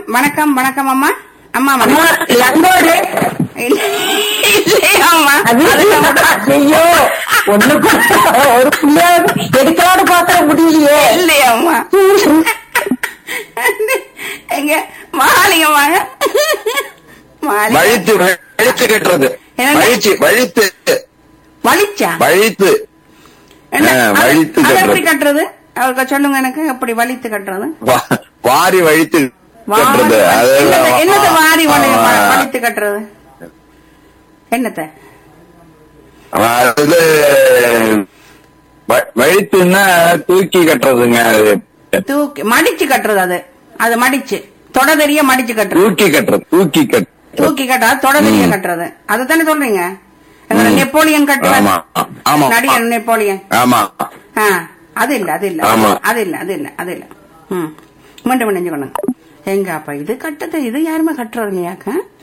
வணக்கம் வணக்கம் அம்மா அம்மா அம்மா வணக்கம் லங்கோடு இல்ல இல்லையா அம்மா அது ஐயோ ஒண்ணு கூட ஒரு புள்ளைய எடுக்கலான்னு பார்த்தா முடியலையே இல்லையா அம்மா எங்க மாலிங்க வாங்க மாலிங்க வழித்து வழித்து கட்டுறது என்னங்க? வழிச்சு வழித்து வலிச்சா வழித்து என்ன? ஆ, அது- வலித்து அது எப்படி கட்டுறது. கட்டுறது அவருக்கு சொல்லுங்க எனக்கு எப்படி வலித்து கட்டுறது வா- வாரி வழித்து வாரி கட்டுறது வலி- என்னது என்னது வாரி வலி- ஆ, வலித்து கட்டுறது என்னத்த அது வ- வழித்துன்னா தூக்கி கட்டுறதுங்க அது தூக்கி மடிச்சு கட்டுறது அது அது மடிச்சு தொட தெரிய மடிச்சு கட்டுறது தூக்கி கட்டுறது தூக்கி கட்டு தூக்கி கட்டா தொட தெரிய ம். கட்டுறது அதுதானே சொல்றீங்க எங்களை ம். நெப்போலியன் கட்டுவார் ஆமா ஆமா நடிகர் நெப்போலியன் ஆமா ஆ அது இல்ல அது இல்ல ஆமா. அது இல்ல அது இல்ல அது இல்ல ம் மீண்டும் நினைஞ்சுக்கணும் எங்க அப்ப இது கட்டது இது யாருமே கட்டுறது இல்லையாக்க